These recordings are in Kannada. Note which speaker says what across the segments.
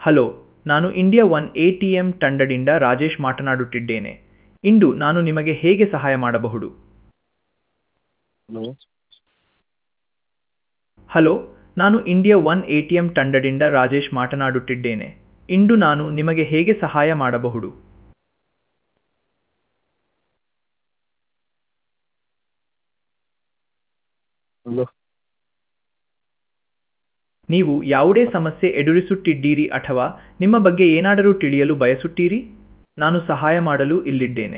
Speaker 1: ಹಲೋ ನಾನು India one A T M ತಂಡದಿಂದ ರಾಜೇಶ್ ಮಾತನಾಡುತ್ತಿದ್ದೇನೆ ಇಂದು ನಾನು ನಿಮಗೆ ಹೇಗೆ ಸಹಾಯ ಮಾಡಬಹುದು
Speaker 2: ಹಲೋ
Speaker 1: ಹಲೋ ನಾನು India one A T M ತಂಡದಿಂದ ರಾಜೇಶ್ ಮಾತನಾಡುತ್ತಿದ್ದೇನೆ ಇಂದು ನಾನು ನಿಮಗೆ ಹೇಗೆ ಸಹಾಯ ಮಾಡಬಹುದು
Speaker 2: ಹಲೋ
Speaker 1: ನೀವು ಯಾವುದೇ ಸಮಸ್ಯೆ ಎದುರಿಸುತ್ತಿದ್ದೀರಿ ಅಥವಾ ನಿಮ್ಮ ಬಗ್ಗೆ ಏನಾದರೂ ತಿಳಿಯಲು ಬಯಸುತ್ತೀರಿ ನಾನು ಸಹಾಯ ಮಾಡಲು ಇಲ್ಲಿದ್ದೇನೆ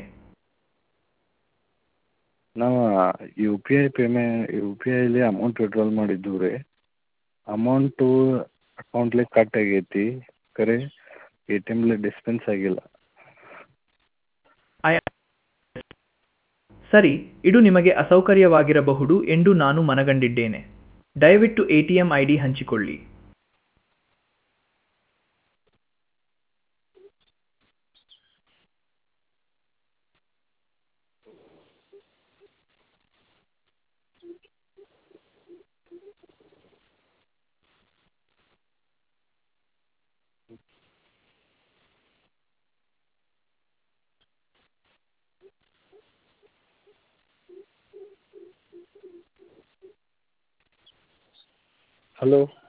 Speaker 2: ನಾವು U P I payment U P ಐಲಿ ಅಮೌಂಟ್ ವಿಡ್ರಾಲ್ ಮಾಡಿದ್ದೀವಿ ರೀ ಅಮೌಂಟು ಅಕೌಂಟ್ಲೆ ಕಟ್ ಆಗೈತಿ ಖರೆ ಎ ಟಿ ಎಮ್ಲೆ ಡಿಸ್ಪೆನ್ಸ್ ಆಗಿಲ್ಲ
Speaker 1: ಸರಿ ಇದು ನಿಮಗೆ ಅಸೌಕರ್ಯವಾಗಿರಬಹುದು ಎಂದು ನಾನು ಮನಗಂಡಿದ್ದೇನೆ ದಯವಿಟ್ಟು A T M I D ಹಂಚಿಕೊಳ್ಳಿ
Speaker 2: ಹಲೋ